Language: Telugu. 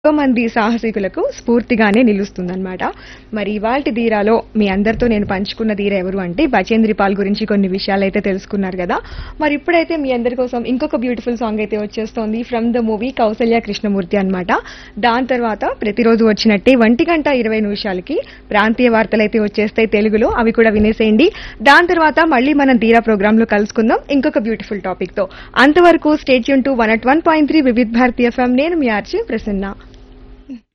ఎంతో మంది సాహసికులకు స్ఫూర్తిగానే నిలుస్తుందన్నమాట మరి ఇవాల్టి ధీరాలో మీ అందరితో నేను పంచుకున్న ధీర ఎవరు అంటే బచేంద్రి పాల్ గురించి కొన్ని విషయాలు అయితే తెలుసుకున్నారు కదా మరి ఇప్పుడైతే మీ అందరి కోసం ఇంకొక బ్యూటిఫుల్ సాంగ్ అయితే వచ్చేస్తోంది from the movie Kausalya Krishnamurthy అన్నమాట దాని తర్వాత ప్రతిరోజు వచ్చినట్టే ఒంటి గంట ఇరవై నిమిషాలకి ప్రాంతీయ వార్తలు అయితే వచ్చేస్తాయి తెలుగులో అవి కూడా వినేసేయండి దాని తర్వాత మళ్ళీ మనం ధీరా ప్రోగ్రామ్ లో కలుసుకుందాం ఇంకొక బ్యూటిఫుల్ టాపిక్ తో అంతవరకు స్టేట్ యూన్ to one at one point three Vividh Bharati FM నేను మీ ఆర్చి ప్రసన్న